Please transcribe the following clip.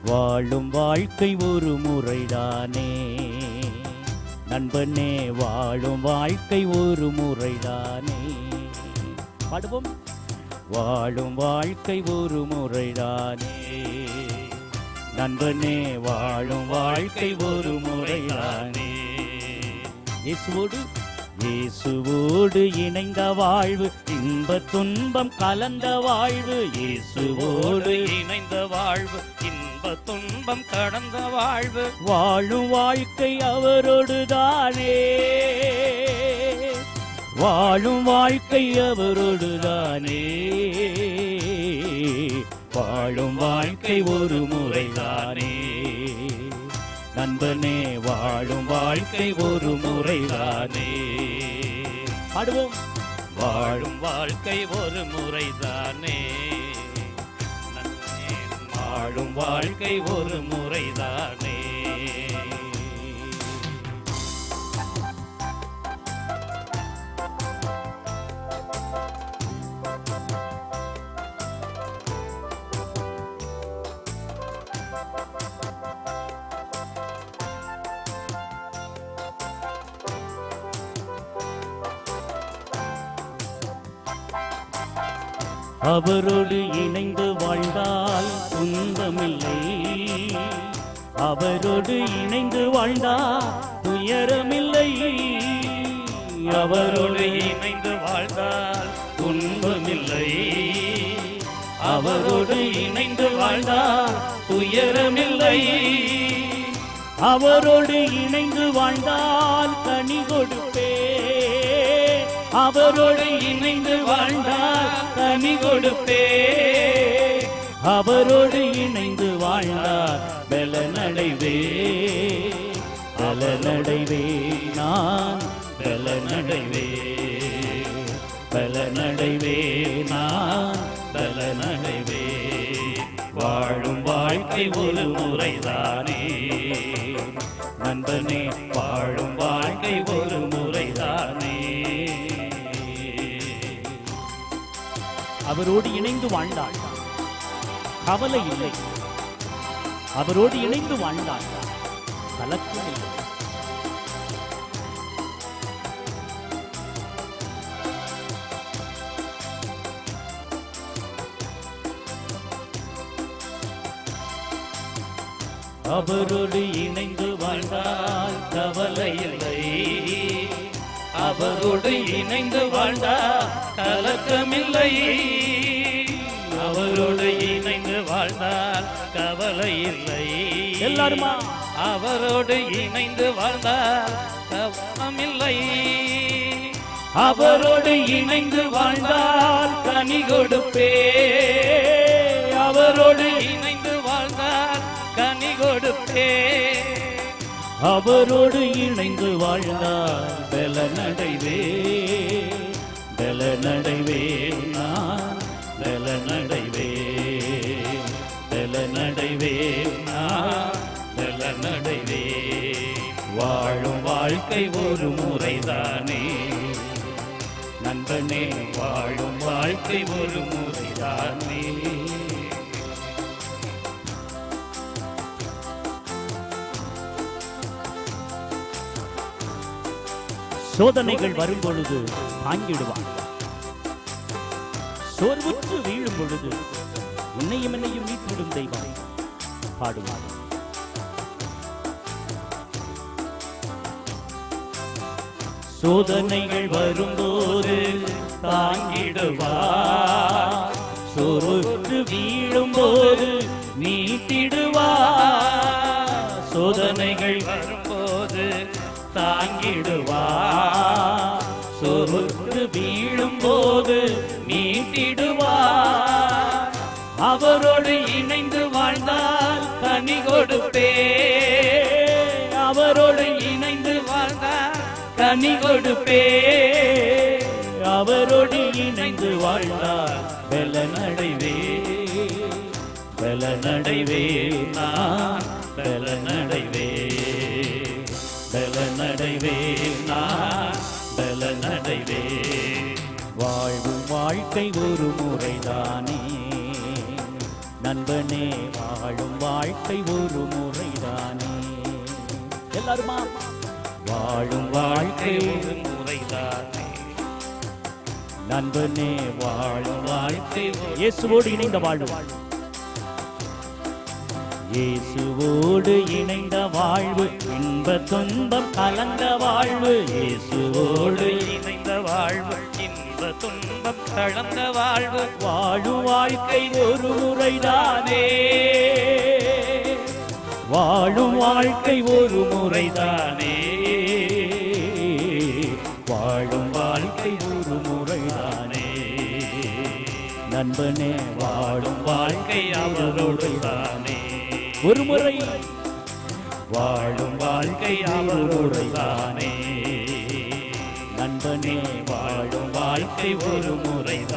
வாழும் வாழ்க்கை ஒரு முறைதானே நண்பனே வாழும் வாழ்க்கை ஒரு முறைதானே பாடுவோம் வாழும் வாழ்க்கை ஒரு முறைதானே நண்பனே வாழும் வாழ்க்கை ஒரு முறைதானே இயேசுவோடு இயேசுவோடு இணைந்த வாழ்வு இன்ப துன்பம் கலந்த வாழ்வு இயேசுவோடு இணைந்த வாழ்வு இன்ப துன்பம் கடந்த வாழ்வு வாழும் வாழ்க்கை அவரோடு தானே வாழும் வாழ்க்கை அவரோடு தானே வாழும் வாழ்க்கை ஒரு முறைதானே நண்பனே வாழும் வாழ்க்கை ஒரு முறைதானே பாடுவோம் வாழும் வாழ்க்கை ஒரு முறைதானே நன்னே வாழும் வாழ்க்கை ஒரு முறைதானே அவரோடு இணைந்து வாழ்ந்தால் துன்பமில்லை அவரோடு இணைந்து வாழ்ந்தால் துயரமில்லை அவரோடு அவரோடு இணைந்து வாழ்ந்தால் துன்பமில்லை அவரோடு இணைந்து வாழ்ந்தால் துயரமில்லை அவரோடு இணைந்து வாழ்ந்தால் கனி கொடுப்பே அவரோடு இணைந்து வாழ்ந்தால் கனி கொடுப்பே அவரோடு இணைந்து வாழ்ந்தால் பலனடைவே பலனடைவே நான் பலனடைவே பலனடைவே நான் பலனடைவே வாழும் வாழ்க்கை ஒரு முறைதானே நண்பனே வாழும் வாழ்க்கை ஒரு முறைதானே அவரோடு இணைந்து வாழ்ந்தாள் கவலை இல்லை அவரோடு இணைந்து வாழ்ந்தாள் கலக்கம் இல்லை அவரோடு இணைந்து வாழ்ந்தால் கவலை இல்லை அவரோடு இணைந்து வாழ்ந்தால் கலக்கமில்லை அவரோடு இணைந்து வாழ்ந்தால் கவலை இல்லை எல்லாருமா அவரோடு இணைந்து வாழ்ந்தால் கவனமில்லை அவரோடு இணைந்து வாழ்ந்தால் கனி கொடுப்பே அவரோடு இணைந்து வாழ்ந்தால் கனி கொடுப்பே அவரோடு இணைந்து வாழ்ந்தால் பலனடைவே பலனடைவே நான் பலனடைவே பலனடைவே நான் பலனடைவே வாழும் வாழ்க்கை ஒரு முறைதானே நண்பனே வாழும் வாழ்க்கை ஒரு முறைதானே சோதனைகள் வரும் பொழுது தாங்கிடுவான் சோர்வுற்று வீழும் பொழுது உன்னையும் என்னையும் மீட்பிடும் தெய்வம் பாடுவார் சோதனைகள் வரும்போது தாங்கிடுவார் சோர்வுற்று வீழும் போது மீட்டிடுவார் சோதனைகள் வரும்போது தாங்கிடுவார் சோர்வுற்று வீழும் போது மீட்டிடுவார் அவரோடு இணைந்து வாழ்ந்தால் கனி கொடுப்பே அவரோடு இணைந்து வாழ்ந்தால் கனி கொடுப்பே அவரோடு இணைந்து வாழ்ந்தால் பலனடைவே பலனடைவே நான் பலனடைவே பலனடைவே நான் பலனடைவே வாழ்வும் வாழ்க்கை ஒரு முறைதானே நண்பனே வாழும் வாழ்க்கை பாருமா வாழும் வாழ்க்கை ஒரு முறைதானே நண்பனே வாழும் வாழ்க்கை ஒரு இயேசுவோடு இணைந்த வாழ்வு இயேசுவோடு இணைந்த வாழ்வு இன்ப துன்பம் கலந்த வாழ்வு இயேசுவோடு ஓடு இணைந்த வாழ்வு இன்ப துன்பம் கலந்த வாழ்வு வாழும் வாழ்க்கை ஒரு முறைதானே வாழும் வாழ்க்கை ஒரு முறைதானே வாழும் வாழ்க்கை ஒரு முறைதானே நண்பனே வாழும் வாழ்க்கை அவரோடு தானே ஒரு முறை வாழும் வாழ்க்கை அவரோடு தானே நண்பனே வாழும் வாழ்க்கை ஒரு முறைதான்